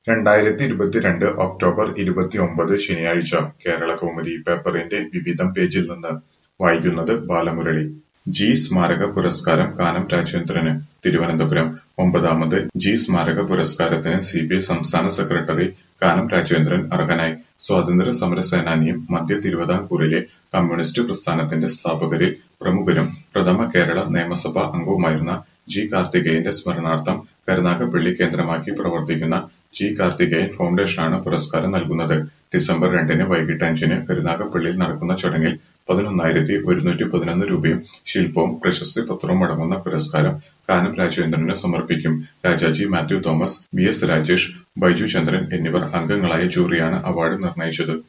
രണ്ടായിരത്തി ഇരുപത്തിരണ്ട് ഒക്ടോബർ ഇരുപത്തിയൊമ്പത് ശനിയാഴ്ച കേരളകൗമുദി പേപ്പറിന്റെ വിവിധം പേജിൽ നിന്ന് വായിക്കുന്നത് ബാലമുരളി ജി സ്മാരക പുരസ്കാരം കാനം രാജേന്ദ്രന് തിരുവനന്തപുരം ഒമ്പതാമത് ജി സ്മാരക പുരസ്കാരത്തിന് സിപിഐ സംസ്ഥാന സെക്രട്ടറി കാനം രാജേന്ദ്രൻ അർഹനായി സ്വാതന്ത്ര്യ സമര സേനാനിയും മധ്യ തിരുവിതാംകൂറിലെ കമ്മ്യൂണിസ്റ്റ് പ്രസ്ഥാനത്തിന്റെ സ്ഥാപകരിൽ പ്രമുഖരും പ്രഥമ കേരള നിയമസഭാ അംഗവുമായിരുന്ന ജി കാർത്തികേയന്റെ സ്മരണാർത്ഥം കരുനാഗപ്പള്ളി കേന്ദ്രമാക്കി പ്രവർത്തിക്കുന്ന ജി കാർത്തികേയൻ ഫൗണ്ടേഷനാണ് പുരസ്കാരം നൽകുന്നത് ഡിസംബർ രണ്ടിന് വൈകിട്ട് അഞ്ചിന് കരുനാഗപ്പള്ളിയിൽ നടക്കുന്ന ചടങ്ങിൽ പതിനൊന്നായിരത്തി ഒരുന്നൂറ്റി പതിനൊന്ന് രൂപയും ശില്പവും പ്രശസ്തി പത്രവും അടങ്ങുന്ന പുരസ്കാരം കാനം രാജേന്ദ്രന് സമർപ്പിക്കും Rajaji Mathew Thomas V S Rajesh Baiju Chandran എന്നിവർ അംഗങ്ങളായ ജൂറിയാണ് അവാർഡ് നിർണയിച്ചത്